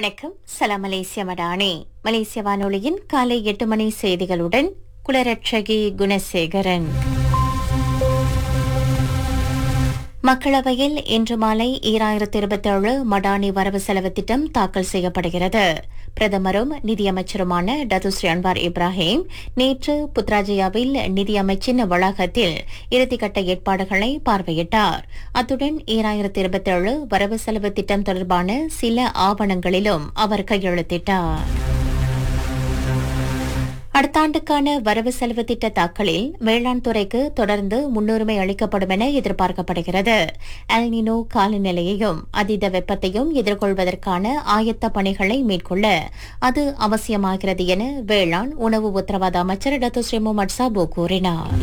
வணக்கம் சலாம் மலேசிய மடானி மலேசிய வானொலியின் காலை எட்டு மணி செய்திகளுடன் குலரட்சகி குணசேகரன் மக்களவையில் இன்று மாலை ஈராயிரத்தி இருபத்தி ஏழு மடானி வரவு செலவு திட்டம் தாக்கல் செய்யப்படுகிறது பிரதமரும் நிதியமைச்சருமான டதுஸ்ரீ அன்வார் இப்ராஹிம் நேற்று புத்ராஜயாவில் நிதியமைச்சின் வளாகத்தில் இறுதிக்கட்ட ஏற்பாடுகளை பார்வையிட்டார் அத்துடன் ஈராயிரத்தி இருபத்தி ஏழு வரவு செலவு திட்டம் தொடர்பான சில ஆவணங்களிலும் அவர் கையெழுத்திட்டார் அடுத்த ஆண்டுக்கான வரவு செலவு திட்ட தாக்கலில் வேளாண் துறைக்கு தொடர்ந்து முன்னுரிமை அளிக்கப்படும் என எதிர்பார்க்கப்படுகிறது அல்னினோ காலநிலையையும் அதீத வெப்பத்தையும் எதிர்கொள்வதற்கான ஆயத்த பணிகளை மேற்கொள்ள அது அவசியமாகிறது என வேளாண் உணவு உத்தரவாத அமைச்சர் டத்து ஸ்ரீ முகமது சாபு கூறினார்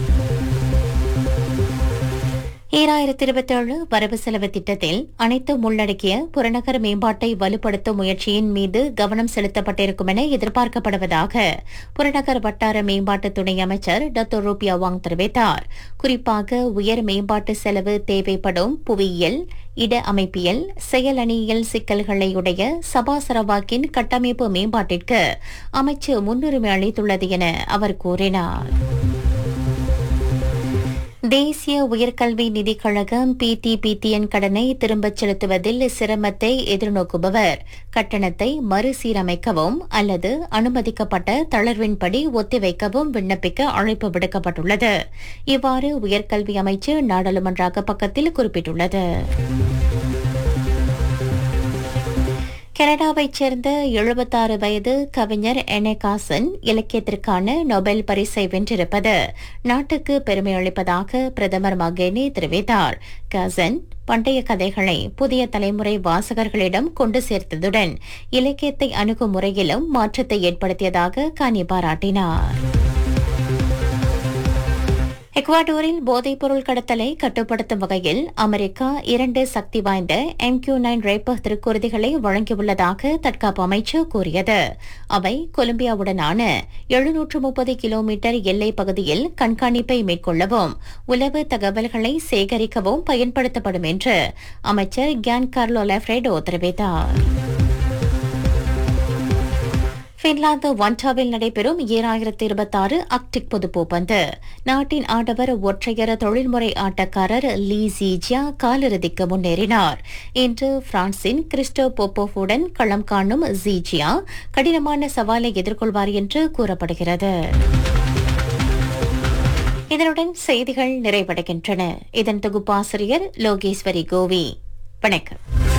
ஈராயிரத்தி இருபத்தேழு வரவு செலவு திட்டத்தில் அனைத்து உள்ளடக்கிய புறநகர் மேம்பாட்டை வலுப்படுத்தும் முயற்சியின் மீது கவனம் செலுத்தப்பட்டிருக்கும் என எதிர்பார்க்கப்படுவதாக புறநகர் வட்டார மேம்பாட்டு துணை அமைச்சர் டத்தோ ரூபியா வாங் தெரிவித்தார் குறிப்பாக உயர் மேம்பாட்டு செலவு தேவைப்படும் புவியியல் இட அமைப்பியல் செயலணியியல் சிக்கல்களை உடைய சபா சரவாக்கின் கட்டமைப்பு மேம்பாட்டிற்கு அமைச்சு முன்னுரிமை அளித்துள்ளது என அவர் கூறினார் தேசிய உயர்கல்வி நிதிக் கழகம் பிடிபிடிஎன் கடனை திரும்பச் செலுத்துவதில் சிரமத்தை எதிர்நோக்குபவர் கட்டணத்தை மறுசீரமைக்கவும் அல்லது அனுமதிக்கப்பட்ட தளர்வின்படி ஒத்திவைக்கவும் விண்ணப்பிக்க அழைப்பு விடுக்கப்பட்டுள்ளது இவ்வாறு உயர்கல்வி அமைச்சு நாடாளுமன்ற பக்கத்தில் குறிப்பிட்டுள்ளது கனடாவைச் சேர்ந்த எழுபத்தாறு வயது கவிஞர் எனகாசன் இலக்கியத்திற்கான நொபேல் பரிசை வென்றிருப்பது நாட்டுக்கு பெருமை அளிப்பதாக பிரதமர் மகேனி தெரிவித்தார் கசன் பண்டைய கதைகளை புதிய தலைமுறை வாசகர்களிடம் கொண்டு சேர்த்ததுடன் இலக்கியத்தை அணுகும் முறையிலும் மாற்றத்தை ஏற்படுத்தியதாக கானி பாராட்டினார் எக்வாடோரில் போதைப்பொருள் கடத்தலை கட்டுப்படுத்தும் வகையில் அமெரிக்கா இரண்டு சக்தி வாய்ந்த எம் கியூ நைன் ரேப்பர் திருக்குறுதிகளை வழங்கியுள்ளதாக தற்காப்பு அமைச்சு கூறியது அவை கொலம்பியாவுடனான எழுநூற்று முப்பது கிலோமீட்டர் எல்லை பகுதியில் கண்காணிப்பை மேற்கொள்ளவும் உளவு தகவல்களை சேகரிக்கவும் பயன்படுத்தப்படும் என்று அமைச்சர் கியான் கார்லோ லெஃப்ரெடோ தெரிவித்தார் பின்லாந்து ஒன்டாவில் நடைபெறும் ஈராயிரத்தி இருபத்தாறு அக்டிக் பொதுப்போப்பந்து நாட்டின் ஆடவர் ஒற்றையர தொழில்முறை ஆட்டக்காரர் லீ ஜீஜியா காலிறுதிக்கு முன்னேறினார் இன்று பிரான்சின் கிறிஸ்டோ போப்போவுடன் களம் காணும் ஜீஜியா கடினமான சவாலை எதிர்கொள்வார் என்று கூறப்படுகிறது இதனுடன் செய்திகள் நிறைவடைகின்றன இதன் தொகுப்பாசிரியர் லோகேஸ்வரி கோவி வணக்கம்